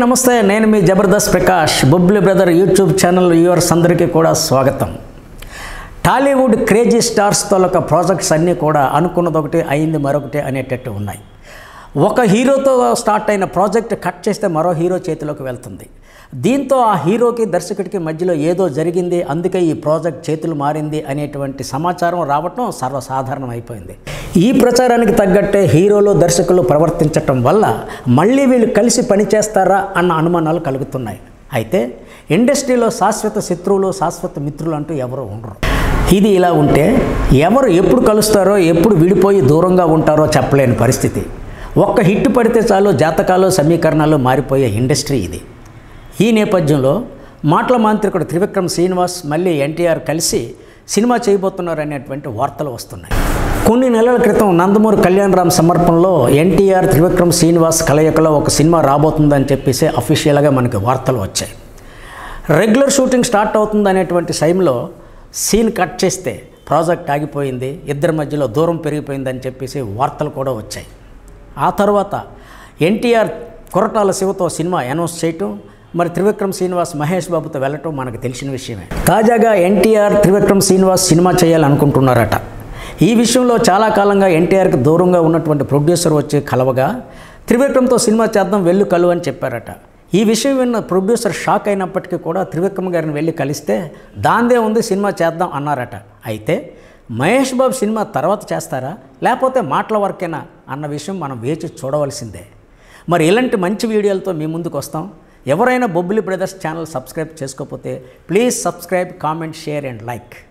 నమస్తే నేను మీ Jabardasth Prakash Bobbili brother YouTube channel viewers అందరికీ కూడా స్వాగతం టాలీవుడ్ క్రేజీ స్టార్స్ తోలక ప్రాజెక్ట్స్ అన్నీ కూడా అనుకున్నది ఒకటి అయింది మరొకటి అనేటట్టు ఉన్నాయి ఒక హీరోతో స్టార్ట్ అయిన ప్రాజెక్ట్ కట్ చేస్తే మరో హీరో చేతిలోకి వెళ్తుంది దీంతో ఆ హీరోకి దర్శకుడికి మధ్యలో ఏదో జరిగింది అందుకే ఈ ప్రాజెక్ట్ చేతులు మారింది అనేటువంటి సమాచారం రావటం సర్వసాధారణం అయిపోయింది ఈ ప్రచారానికి తగ్గట్టే హీరోలు దర్శకులు ప్రవర్తించటం వల్ల మళ్ళీ వీళ్ళు కలిసి పనిచేస్తారా అన్న అనుమానాలు కలుగుతున్నాయి అయితే ఇండస్ట్రీలో శాశ్వత శత్రువులు శాశ్వత మిత్రులు అంటూ ఎవరు ఉండరు ఇది ఇలా ఉంటే ఎవరు ఎప్పుడు కలుస్తారో ఎప్పుడు విడిపోయి దూరంగా ఉంటారో చెప్పలేని పరిస్థితి ఒక్క హిట్ పడితే చాలు జాతకాలు సమీకరణాలు మారిపోయే ఇండస్ట్రీ ఇది ఈ నేపథ్యంలో మాటల మాంత్రికుడు త్రివిక్రమ్ శ్రీనివాస్ మళ్ళీ ఎన్టీఆర్ కలిసి సినిమా చేయబోతున్నారు అనేటువంటి వార్తలు వస్తున్నాయి కొన్ని నెలల క్రితం నందమూరి కళ్యాణరామ్ సమర్పణలో ఎన్టీఆర్ త్రివిక్రమ్ శ్రీనివాస్ కలయికలో ఒక సినిమా రాబోతుందని చెప్పేసి అఫీషియల్గా మనకి వార్తలు వచ్చాయి రెగ్యులర్ షూటింగ్ స్టార్ట్ అవుతుంది అనేటువంటి టైంలో సీన్ కట్ చేస్తే ప్రాజెక్ట్ ఆగిపోయింది ఇద్దరి మధ్యలో దూరం పెరిగిపోయిందని చెప్పేసి వార్తలు కూడా వచ్చాయి ఆ తర్వాత ఎన్టీఆర్ కొరటాల శివతో సినిమా అనౌన్స్ చేయటం మరి త్రివిక్రమ్ శ్రీనివాస్ మహేష్ బాబుతో వెళ్ళటం మనకు తెలిసిన విషయమే తాజాగా ఎన్టీఆర్ త్రివిక్రమ్ శ్రీనివాస్ సినిమా చేయాలనుకుంటున్నారట ఈ విషయంలో చాలా కాలంగా ఎన్టీఆర్కి దూరంగా ఉన్నటువంటి ప్రొడ్యూసర్ వచ్చి కలవగా త్రివిక్రమ్తో సినిమా చేద్దాం వెళ్ళు కలు అని చెప్పారట ఈ విషయం విన్న ప్రొడ్యూసర్ షాక్ అయినప్పటికీ కూడా త్రివిక్రమ్ గారిని వెళ్ళి కలిస్తే దాందే ఉంది సినిమా చేద్దాం అన్నారట అయితే మహేష్ బాబు సినిమా తర్వాత చేస్తారా లేకపోతే మాటల వరకేనా అన్న విషయం మనం వేచి చూడవలసిందే మరి ఇలాంటి మంచి వీడియోలతో మీ ముందుకు వస్తాం ఎవరైనా బొబ్బిలి బ్రదర్స్ ఛానల్ సబ్స్క్రైబ్ చేసుకోకపోతే please subscribe comment share and like